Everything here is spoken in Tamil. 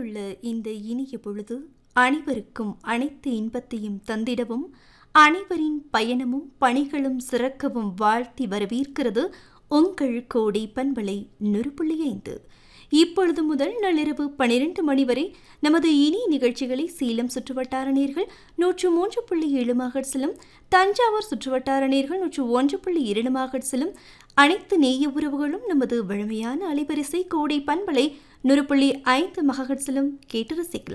உள்ள இந்த இனிய பொழுது அனைவருக்கும் அனைத்து இன்பத்தையும் தந்திடவும் அனைவரின் பயணமும் பணிகளும் சிறக்கவும் வாழ்த்தி வரவேற்கிறது உங்கள் கோடி பண்பலை நுறுப்புள்ளி ஐந்து இப்பொழுது முதல் நள்ளிரவு பனிரெண்டு மணி வரை நமது இனிய நிகழ்ச்சிகளை சேலம் சுற்றுவட்டார நேர்கள் நூற்று மூன்று புள்ளி ஏழு மாகட்ஸிலும் தஞ்சாவூர் சுற்றுவட்டார நேர்கள் நூற்று ஒன்று புள்ளி இரண்டு மாகட்ஸிலும் அனைத்து நேய உறவுகளும் நமது வழமையான அலைவரிசை கோடை பண்பலை நூறு புள்ளி ஐந்து மகட்ஸிலும் கேட்டு ரசிக்கலாம்